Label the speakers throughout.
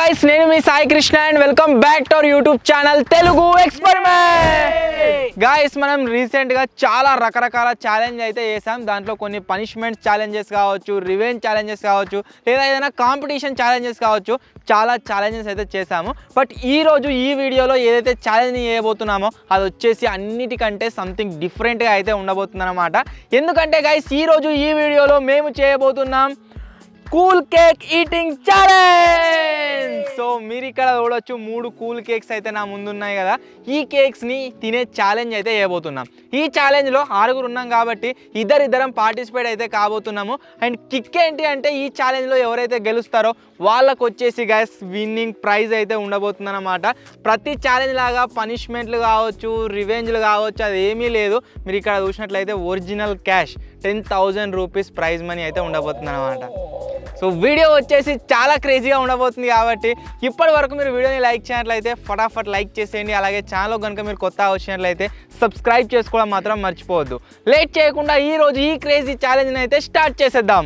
Speaker 1: Guys నేను మీ Sai Krishna and welcome back to our YouTube channel Telugu experiment guys మనం recent గా చాలా రకరకాల ఛాలెంజ్ అయితే చేసాం దాంట్లో కొన్ని పనిష్మెంట్స్ ఛాలెంజెస్ కావచ్చు రివెంజ్ ఛాలెంజెస్ కావచ్చు లేదా ఏదైనా కాంపిటీషన్ ఛాలెంజెస్ కావచ్చు చాలా ఛాలెంజెస్ అయితే చేసాము బట్ ఈ రోజు ఈ వీడియోలో ఏదైతే ఛాలెంజ్ చేయబోతున్నామో అది వచ్చేసి అన్నిటికంటే సంథింగ్ డిఫరెంట్గా అయితే ఉండబోతుంది అనమాట ఎందుకంటే గైస్ ఈ రోజు ఈ వీడియోలో మేము చేయబోతున్నాం cool cake eating challenge so మీరు ఇక్కడ చూడొచ్చు మూడు కూల్ కేక్స్ అయితే నా ముందు ఉన్నాయి కదా ఈ కేక్స్ని తినే ఛాలెంజ్ అయితే చేయబోతున్నాం ఈ ఛాలెంజ్లో ఆరుగురు ఉన్నాం కాబట్టి ఇద్దరిద్దరం పార్టిసిపేట్ అయితే కాబోతున్నాము అండ్ కిక్ ఏంటి అంటే ఈ ఛాలెంజ్లో ఎవరైతే గెలుస్తారో వాళ్ళకు వచ్చేసి గైస్ విన్నింగ్ ప్రైజ్ అయితే ఉండబోతుందన్నమాట ప్రతి ఛాలెంజ్ లాగా పనిష్మెంట్లు కావచ్చు రివెంజ్లు కావచ్చు అది ఏమీ లేదు మీరు ఇక్కడ చూసినట్లయితే original cash ten thousand rupees prize money అయితే ఉండబోతుంది అనమాట సో వీడియో వచ్చేసి చాలా క్రేజీగా ఉండబోతుంది కాబట్టి ఇప్పటి వరకు మీరు వీడియోని లైక్ చేయనట్లయితే ఫటాఫట్ లైక్ చేసేయండి అలాగే ఛానల్ కనుక మీరు కొత్త వచ్చినట్లయితే సబ్స్క్రైబ్ చేసుకోవడం మాత్రం మర్చిపోవద్దు లేట్ చేయకుండా ఈ రోజు ఈ క్రేజీ ఛాలెంజ్ని అయితే స్టార్ట్ చేసేద్దాం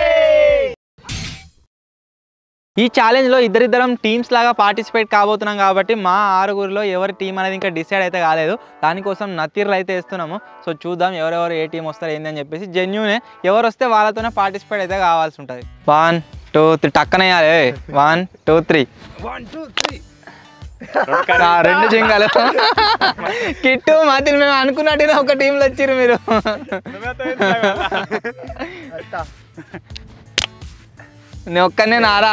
Speaker 1: ఈ ఛాలెంజ్లో ఇద్దరిద్దరం టీమ్స్ లాగా పార్టిసిపేట్ కాబోతున్నాం కాబట్టి మా ఆరుగురిలో ఎవరి టీం అనేది ఇంకా డిసైడ్ అయితే కాలేదు దానికోసం నతీర్లు అయితే వేస్తున్నాము సో చూద్దాం ఎవరెవరు ఏ టీం వస్తారు ఏంది అని చెప్పేసి జెన్యునే ఎవరు వస్తే వాళ్ళతోనే పార్టిసిపేట్ అయితే కావాల్సి ఉంటుంది వన్ టూ త్రీ టక్కనేయాలి వన్ టూ త్రీ ఆ, రెండు జింగాలు కిట్టు మాతిని మేము అనుకున్నట్టుగా ఒక టీంలో వచ్చిర్రు మీరు నేను ఒక్కనే నారా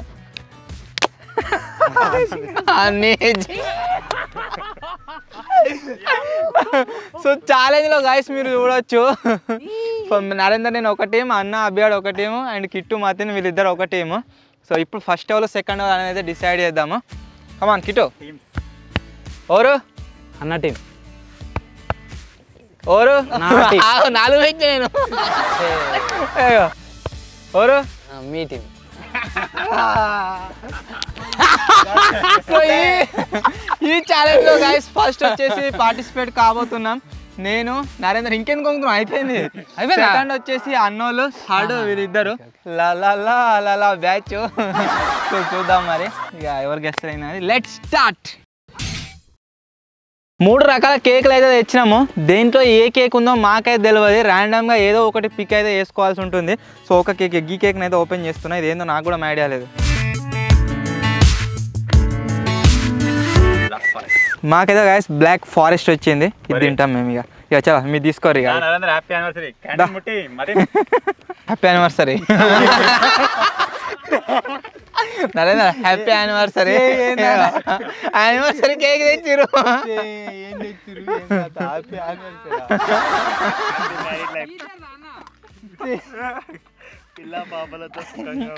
Speaker 1: అన్నీ సో ఛాలెంజ్ లో గాయస్ మీరు చూడొచ్చు నరేందర్ నేను ఒక టీం అన్న అభియాడ్ ఒక టీము అండ్ కిట్టు మతిన్ వీళ్ళిద్దరు ఒక టీము సో ఇప్పుడు ఫస్ట్ ఎవరు సెకండ్ ఎవరు అనేది డిసైడ్ చేద్దాము కమాన్ కిట్టు ఓరు
Speaker 2: అన్న టీం
Speaker 1: ఓరు
Speaker 2: నా team.
Speaker 1: ఆగు, నాలుగు వ్యక్తి నేను అయ్యో. ఓరు
Speaker 2: మీ టీం
Speaker 1: సో ఈ ఈ ఛాలెంజ్ లో గైస్ ఫస్ట్ వచ్చేసి పార్టిసిపేట్ కాబోతున్నాం నేను నరేంద్ర ఇంకెందుకు కొంగుతున్నాం అయిపోయింది
Speaker 2: అయిపోయిందా?
Speaker 1: సెకండ్ వచ్చేసి అన్నోళ్ళు థర్డ్ వీరిద్దరు లలా లలా బ్యాచ్ సో చూద్దాం మరి ఇక ఎవరు గెస్ట్ అయినది లెట్ స్టార్ట్ మూడు రకాల కేకులు అయితే తెచ్చినాము దేంట్లో ఏ కేక్ ఉందో మాకైతే తెలియదు ర్యాండమ్గా ఏదో ఒకటి పిక్ అయితే వేసుకోవాల్సి ఉంటుంది సో ఒక కేక్ ఎగ్గి కేక్ని అయితే ఓపెన్ చేస్తున్నా ఇది ఏందో నాకు కూడా ఐడియా లేదు మాకైతే గాయస్ బ్లాక్ ఫారెస్ట్ వచ్చింది ఇది తింటాం మేము ఇక ఇక చలో మీరు తీసుకోరు ఇక
Speaker 3: హ్యాపీ యానివర్సరీ క్యాంటీన్ ముట్టి మరి
Speaker 1: happy anniversary Narendra happy anniversary anniversary cake తెచ్చిరు
Speaker 3: పిల్ల పాపలతో సుఖంగా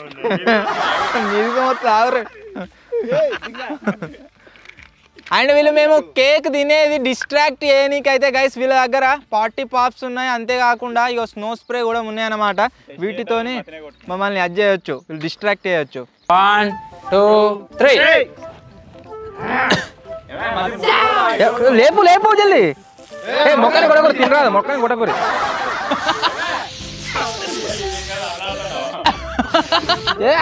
Speaker 1: అండ్ వీళ్ళు మేము కేక్ తినేది డిస్ట్రాక్ట్ చేయనీకైతే గైస్ వీళ్ళ దగ్గర పార్టీ పాప్స్ ఉన్నాయి అంతేకాకుండా ఇక స్నో స్ప్రే కూడా ఉన్నాయన్నమాట వీటితోని మమ్మల్ని అడ్జ్ చేయొచ్చు వీళ్ళు డిస్ట్రాక్ట్ చేయొచ్చు
Speaker 2: వన్ టూ త్రీ
Speaker 1: లేపు లేపు జల్ది ఏ మొక్కని కొడకూరు తినరాదు మొక్కని కొడకూరి ఏ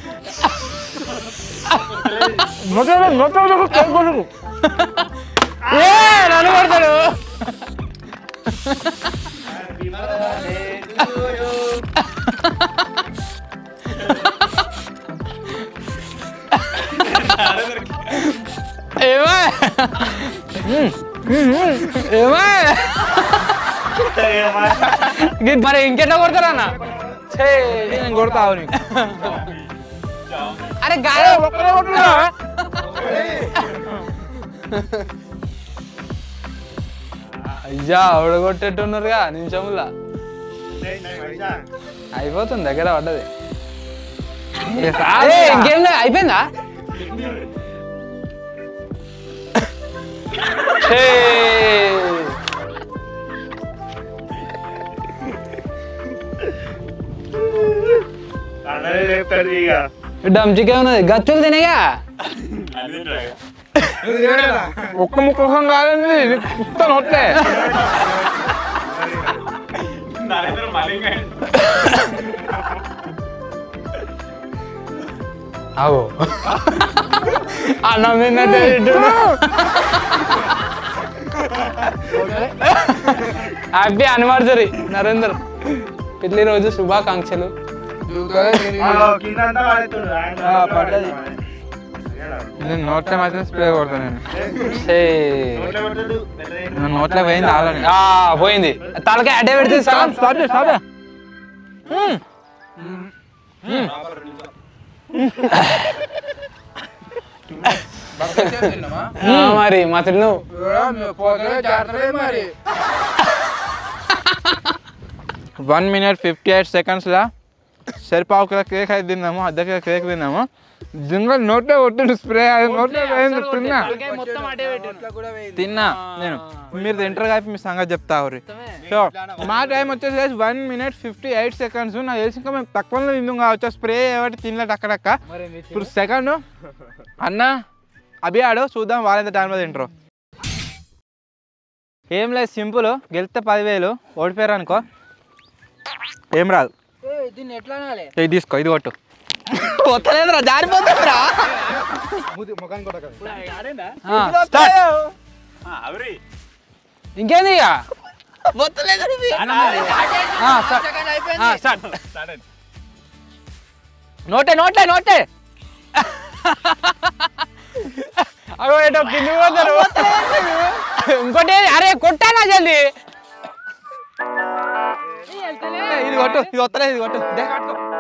Speaker 1: మొక్కలు మొక్కలు కేక్ కొడుకు ఏ నన్ను కొడతాడు ఏమా ఏమా ఇది మరి ఇంకెట్లా కొడతారా అన్న ఛే, నేను కొడతావు నీకు అరే గాలి ఒక్కడే కొట్టున్నా
Speaker 2: అయ్యా ఉడగొట్టేట్టున్నారుగా నిమిషములా అయిపోతుంది దగ్గర పడ్డది అరే, ఇంకేం లేదు అయిపోయిందా ఛే.
Speaker 3: అన్నదే చెప్తారు ఇక
Speaker 2: డంచికే ఉన్నది గచ్చులు తినేగా
Speaker 1: ఒక్క ముఖం కాదండి పుస్తకం వస్తే
Speaker 3: నరేంద్ర మళ్ళీ
Speaker 2: అవు అన్నం తిన్నట్టే తింటున్నా. హ్యాపీ అనివర్సరీ నరేందర్ పెళ్లి రోజు శుభాకాంక్షలు
Speaker 3: కింద అంతా పడేస్తుండు. ఆయన
Speaker 1: ఆ, పడ్డది. నేను నోట్లో మాత్రం స్ప్రే కొడతాను నేను
Speaker 2: ఛే.
Speaker 3: నోట్లో పడ్డదు. పెద్దది.
Speaker 1: నా నోట్లో పోయింది ఆలని
Speaker 2: ఆ, పోయింది తలకాయ అడ్డే పెడితే సగం
Speaker 1: స్టాప్ స్టాప్
Speaker 2: ఆ, మరి మా తిన్ను
Speaker 1: వన్ మినిట్ ఫిఫ్టీ ఎయిట్ సెకండ్స్లో సరిపావు కిలో కేక్ అయితే తిన్నాము అర్ధ కిలో కేక్ తిన్నాము జింగ నోట్లో కొట్టిండు స్ప్రే అది నోట్లో పోయింది తిన్నా తిన్నా నేను మీరు తింటారు కాబట్టి మీ సంగతి చెప్తా ఊరి సో మా టైం వచ్చేసి one minute fifty eight seconds నాకు తెలిసి ఇంకా మేము తక్కువలో తిందాం కావచ్చు స్ప్రే ఏమిటి తినలేదు అక్కడక్క ఇప్పుడు సెకండ్ అన్న అభి ఆడు చూద్దాం వాళ్ళెంత టైంలో తింటారు ఏం లేదు సింపుల్ గెలిస్తే పదివేలు ఓడిపోయారు అనుకో ఏం రాదు
Speaker 4: దీన్ని ఎట్లా అనాలి
Speaker 1: ఇది తీసుకో ఇది కొట్టు పోతలేదురా జారిపోతుందిరా
Speaker 2: ఆ, స్టార్ట్
Speaker 3: ఆ, అవరి.
Speaker 2: ఇంకేంది ఇక
Speaker 1: పోతలేదు
Speaker 2: ఆ, స్టార్ట్. ఆ, స్టార్ట్
Speaker 3: స్టార్ట్ అయింది.
Speaker 1: నోటే నోటే నోటే
Speaker 2: అగో ఏటో కింది పోతారు ఇంకోటి ఏది? అరే కొట్టానా జల్ది
Speaker 1: ఇది కొట్టు ఇది వస్తలేదు ఇది కొట్టు దే.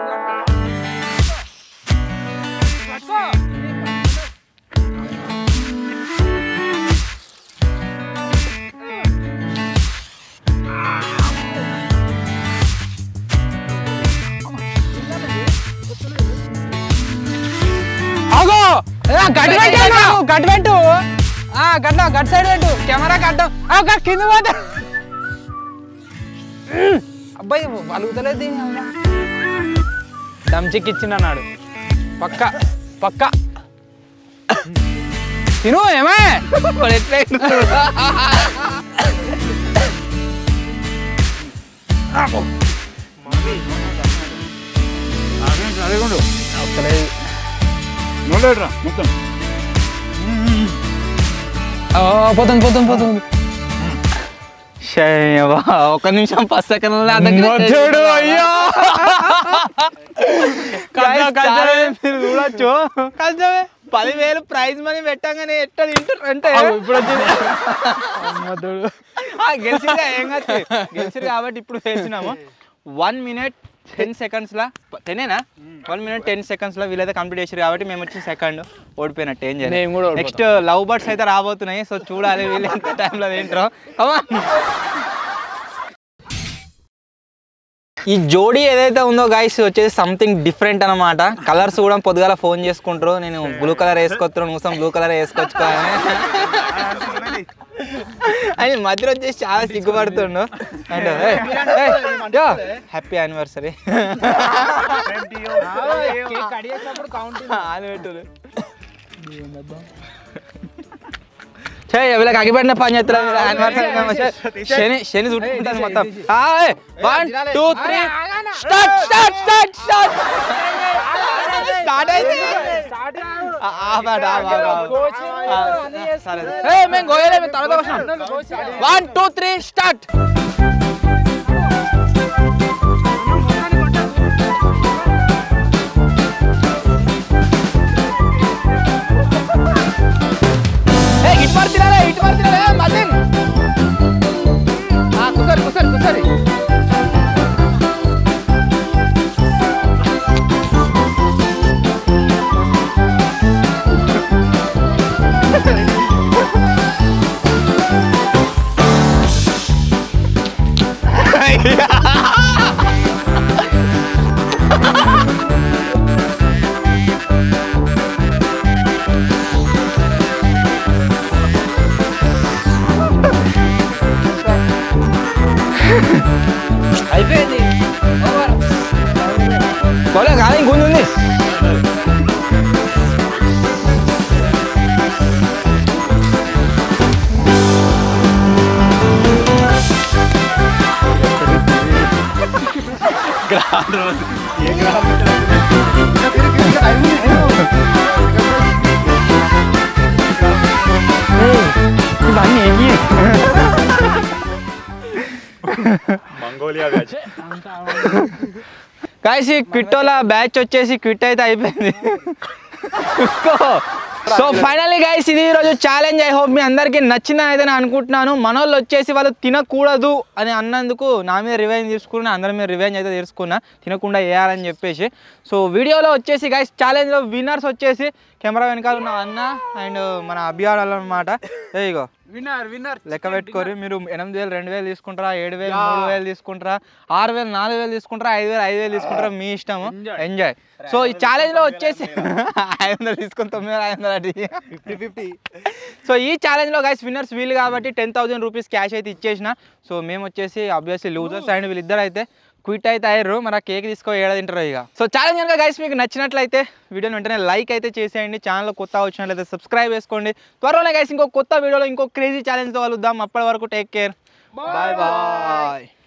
Speaker 2: అగో ఏ, గట్టు పెట్టు గట్టు పెట్టు ఆ, గట్ట గట్ సైడ్ పెట్టు కెమెరా గట్ట ఆ, గట్ కింద పోతా అబ్బాయి పలుకుతలేదు దమ్చిక్ ఇచ్చిండు అన్నాడు పక్క పక్క తిను ఏమే
Speaker 1: వాడు ఎట్లా ఎగురుతున్నాడు?
Speaker 2: ఆ, పోతుంది పోతుంది పోతుంది
Speaker 1: శయ్యవ్వ, ఒక నిమిషం పది సెకండ్ల
Speaker 2: మధ్యడు అయ్యో కథ, కథ.
Speaker 1: చూడొచ్చు పదివేలు ప్రైజ్ మనీ పెట్టంగానే ఎట్లా తింటారు అంటే
Speaker 2: ఇప్పుడు వచ్చింది
Speaker 1: ఆ, గెలిచిరుగా ఏం కాదు గెలిచిరు కాబట్టి ఇప్పుడు గెలిచినాము వన్ మినిట్ టెన్ సెకండ్స్ లా టెనేనా వన్ మినిట్ టెన్ సెకండ్స్ లో వీళ్ళైతే కంప్లీట్ చేసారు కాబట్టి మేము వచ్చి సెకండ్ ఓడిపోయినట్టు ఏం
Speaker 2: నేను
Speaker 1: చేయాలి
Speaker 2: కూడా ఓడిపోతా.
Speaker 1: నెక్స్ట్ లవ్ బర్డ్స్ అయితే రాబోతున్నాయి సో చూడాలి వీళ్ళు ఎంత టైంలో తింటారో Come on. ఈ జోడీ ఏదైతే ఉందో గైస్ వచ్చేసి సంథింగ్ డిఫరెంట్ అనమాట కలర్స్ కూడా పొద్దుగాల ఫోన్ చేసుకుంటారు నేను బ్లూ కలర్ వేసుకొస్తున్నాను నువ్వు బ్లూ కలర్ వేసుకొచ్చుకోవాలని అని మధ్యలో వచ్చేసి చాలా సిగ్గుపడుతుండు అంటే happy anniversary
Speaker 3: Same to you.
Speaker 4: Cake cut చేసినప్పుడు కౌంట్
Speaker 1: అని పెట్టు చే వీళ్ళకి అగిపెట్టిన పని చేస్తారు యానివర్సరీ శని శని చుట్టుకుంటాను మొత్తం one two three start start start start start అయితే ఆ, ఆపాడు, ఆపాడు, ఆపాడు. ఆ, సరే ఏ మేము గోయలే మేము తర్వాత వచ్చినాం వన్ టూ త్రీ స్టార్ట్ ఏ ఇటు మరి తినాలే ఇటు మరి తినాలే మదన్ ఆ కుసరి కుసరి కుసరి అయిపోయింది పోలే కానీ ఇంకొంది
Speaker 3: ఏ గ్రహం మంగోలియా బ్యాచ్
Speaker 1: కాసి క్విట్టోల బ్యాచ్ వచ్చేసి క్విట్ అయితే అయిపోయింది సో ఫైనల్లీ గైస్ ఇది ఈరోజు ఛాలెంజ్ ఐ హోప్ మీ అందరికీ నచ్చిన అయితే నేను అనుకుంటున్నాను మనోళ్ళు వచ్చేసి వాళ్ళు తినకూడదు అని అన్నందుకు నా మీద రివెంజ్ తీసుకున్నా అందరి మీద రివెంజ్ అయితే తీసుకున్నా తినకుండా వేయాలని చెప్పేసి సో వీడియోలో వచ్చేసి గైస్ ఛాలెంజ్లో విన్నర్స్ వచ్చేసి కెమెరా వెనకాల ఉన్న అన్న అండ్ మన అభియాన్ అనమాట ఇగో
Speaker 2: విన్నర్ విన్నర్
Speaker 1: లెక్క పెట్టుకోరు మీరు ఎనిమిది వేలు రెండు వేలు తీసుకుంటారా ఏడు వేలు మూడు వేలు తీసుకుంటారా ఆరు వేలు నాలుగు వేలు తీసుకుంటారా ఐదు వేలు ఐదు వేలు తీసుకుంటారా మీ ఇష్టము ఎంజాయ్ సో ఈ ఛాలెంజ్ లో వచ్చేసి ఐదు వందలు తీసుకుని తొమ్మిది వేల ఐదు వందలు అటు ఫిఫ్టీ ఫిఫ్టీ సో ఈ ఛాలెంజ్ లో గైస్ విన్నర్స్ వీళ్ళు కాబట్టి టెన్ థౌసండ్ రూపీస్ క్యాష్ అయితే ఇచ్చేసిన సో మేము వచ్చేసి అబ్వియస్లీ లూజర్స్ అండ్ వీళ్ళిద్దరు అయితే క్విట్ అయితే అయ్యారు మరి ఆ కేక్ తీసుకో ఏడ తింటారు ఇక సో ఛాలెంజ్ కనుక గైస్ మీకు నచ్చినట్లయితే వీడియోని వెంటనే లైక్ అయితే చేసేయండి ఛానల్ కొత్త వచ్చినట్లయితే సబ్స్క్రైబ్ చేసుకోండి త్వరలోనే గైస్ ఇంకో కొత్త వీడియోలో ఇంకో క్రేజీ ఛాలెంజ్తో కలుద్దాం అప్పటి వరకు టేక్ కేర్ బాయ్ బాయ్